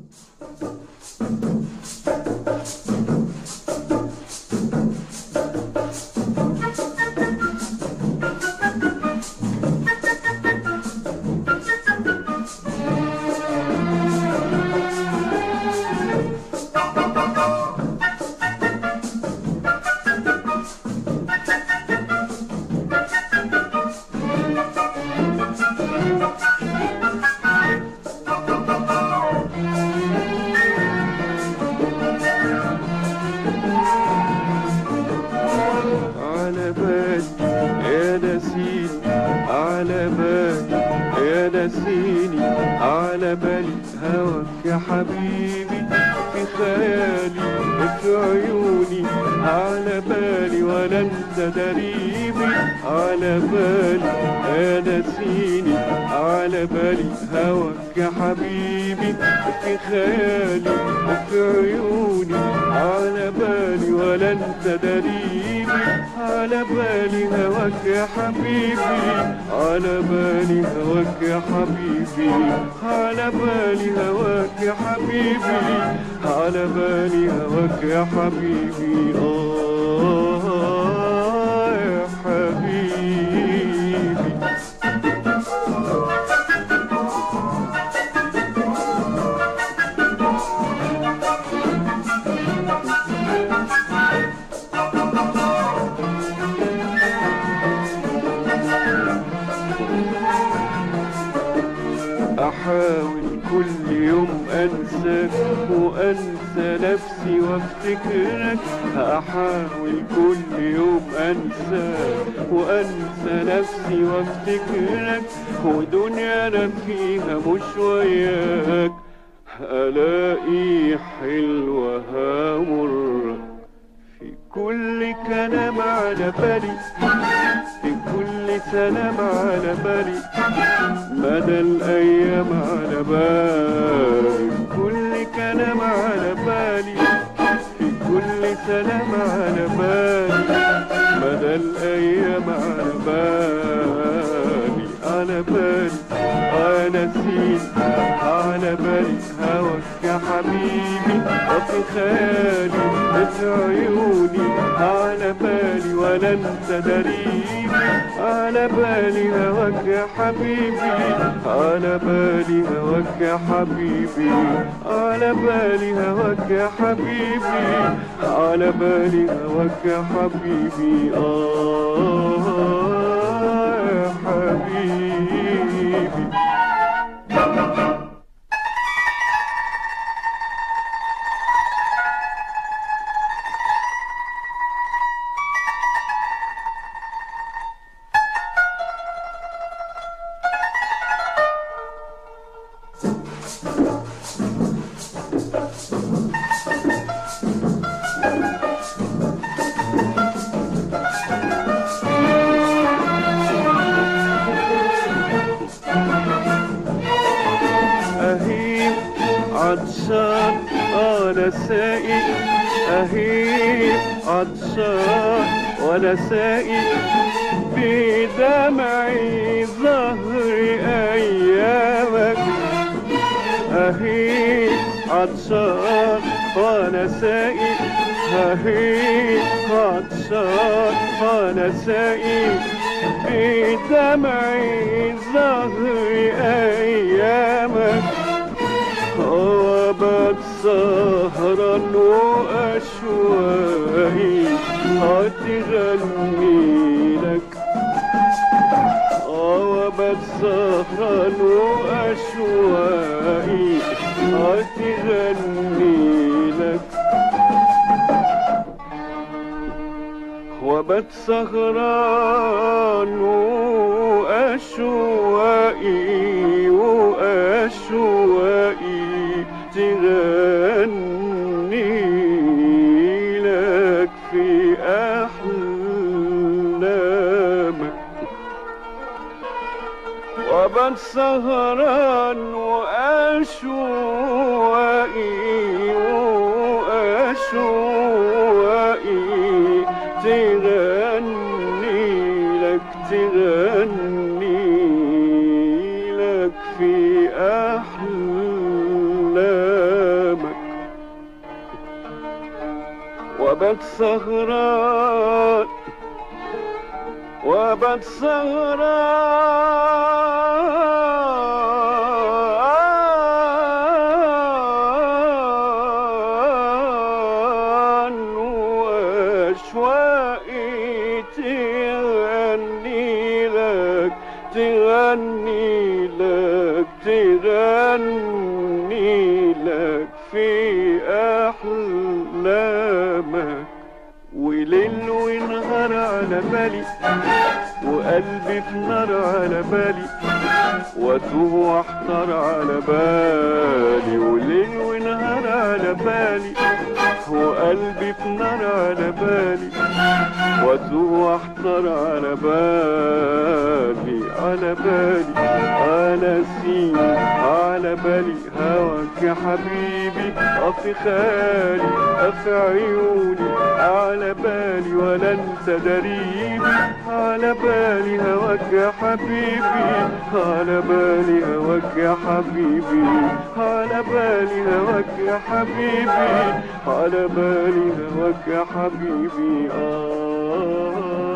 على بالي يا نسيني على بالي يا نسيني على بالي هواك يا حبيبي في خيالي في عيوني على بالي ولا انت دريبي على بالي يا نسيني على بالي هواك يا حبيبي في خيالي في عيوني على بالي ولا انت دريبي على بالي هواك يا حبيبي على بالي هواك يا حبيبي على بالي هواك يا حبيبي على بالي هواك يا حبيبي آه يا حبيبي أحاول كل يوم أنساك وأنسى نفسي وافتكرك أحاول كل يوم أنساك وأنسى نفسي وافتكرك ودنيا أنا فيها مش وياك ألاقي حلوة مرة في كل كلام على بالي في كل سلام على بالي مدى الأيام على بالي كل كلام على بالي في كل سلام على بالي مدى الأيام على بالي على بالي أنا نسيت على بالي هواك يا حبيبي وفي خيالي في عيوني على بالي ولا انت دريبي على بالي هواك يا حبيبي على بالي هواك يا حبيبي على بالي هواك يا حبيبي على بالي هواك يا حبيبي آه يا حبيبي أهيب عطشان أنا سائق أهيب عطشان وأنا سائق بدمعي ظهر أيامك أهيب عطشان وأنا سائق أهيب عطشان وأنا سائق بدمعي ظهر أيامك وبات سهرا وأشواقي هتغني لك وبات سهرا وأشواقي هتغني لك وبت سهران وأشواقي وأشواقي تغني لك في أحلامك وبت سهران وأشواقي وأشواقي تغني لك تغني لك في أحلامك وبت سهران وبت سهران وأشواقي تغني لك تغني لك تغني لك في أحلامك وليل ونهار على بالي وقلبي في نار على بالي واتوه واحتار على بالي وليل ونهار على بالي وقلبي في نار على بالي واتوه واحتار على بالي على بالي على سيني على بالي هواك يا حبيبي أفي خالي أفي عيوني على بالي ولا انت دريبي على بالي هواك يا حبيبي على بالي هواك يا حبيبي على بالي هواك يا حبيبي على بالي هواك يا حبيبي آه